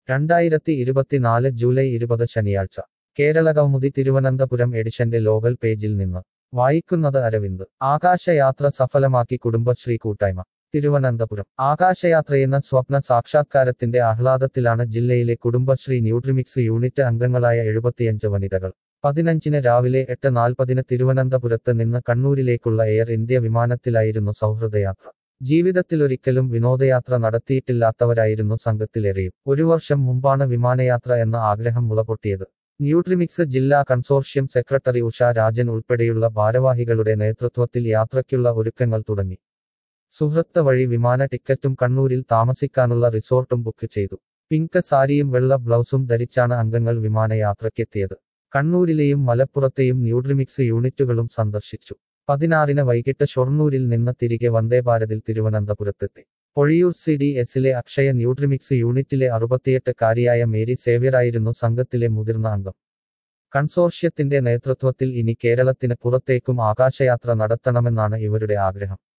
രണ്ടായിരത്തി ഇരുപത്തിനാല് ജൂലൈ ഇരുപത് ശനിയാഴ്ച കേരള കൗമുദി തിരുവനന്തപുരം എഡിഷന്റെ ലോകൽ പേജിൽ നിന്ന് വായിക്കുന്നത് അരവിന്ദ് ആകാശയാത്ര സഫലമാക്കി കുടുംബശ്രീ കൂട്ടായ്മ തിരുവനന്തപുരം ആകാശയാത്രയെന്ന സ്വപ്ന സാക്ഷാത്കാരത്തിന്റെ ആഹ്ലാദത്തിലാണ് ജില്ലയിലെ കുടുംബശ്രീ ന്യൂട്രിമിക്സ് യൂണിറ്റ് അംഗങ്ങളായ എഴുപത്തിയഞ്ച് വനിതകൾ പതിനഞ്ചിന് രാവിലെ എട്ട് നാൽപ്പതിന് തിരുവനന്തപുരത്ത് നിന്ന് കണ്ണൂരിലേക്കുള്ള എയർ ഇന്ത്യ വിമാനത്തിലായിരുന്നു സൗഹൃദയാത്ര ജീവിതത്തിലൊരിക്കലും വിനോദയാത്ര നടത്തിയിട്ടില്ലാത്തവരായിരുന്നു സംഘത്തിലേറെയും ഒരു വർഷം മുമ്പാണ് വിമാനയാത്ര എന്ന ആഗ്രഹം മുളപൊട്ടിയത് ന്യൂട്രിമിക്സ് ജില്ലാ കൺസോർഷ്യം സെക്രട്ടറി ഉഷ രാജൻ ഉൾപ്പെടെയുള്ള ഭാരവാഹികളുടെ നേതൃത്വത്തിൽ യാത്രയ്ക്കുള്ള ഒരുക്കങ്ങൾ തുടങ്ങി സുഹൃത്ത് വഴി വിമാന ടിക്കറ്റും കണ്ണൂരിൽ താമസിക്കാനുള്ള റിസോർട്ടും ബുക്ക് ചെയ്തു പിങ്ക് സാരിയും വെള്ള ബ്ലൗസും ധരിച്ചാണ് അംഗങ്ങൾ വിമാനയാത്രയ്ക്കെത്തിയത് കണ്ണൂരിലെയും മലപ്പുറത്തെയും ന്യൂട്രിമിക്സ് യൂണിറ്റുകളും സന്ദർശിച്ചു പതിനാറിന് വൈകിട്ട് ഷൊർണൂരിൽ നിന്ന് തിരികെ വന്ദേഭാരതിൽ തിരുവനന്തപുരത്തെത്തി പൊഴിയൂർ സി ഡി എസിലെ അക്ഷയ ന്യൂട്രിമിക്സ് യൂണിറ്റിലെ അറുപത്തിയെട്ട് കാരിയായ മേരി സേവ്യറായിരുന്നു സംഘത്തിലെ മുതിർന്ന അംഗം കൺസോർഷ്യത്തിന്റെ നേതൃത്വത്തിൽ ഇനി കേരളത്തിന് പുറത്തേക്കും ആകാശയാത്ര നടത്തണമെന്നാണ് ഇവരുടെ ആഗ്രഹം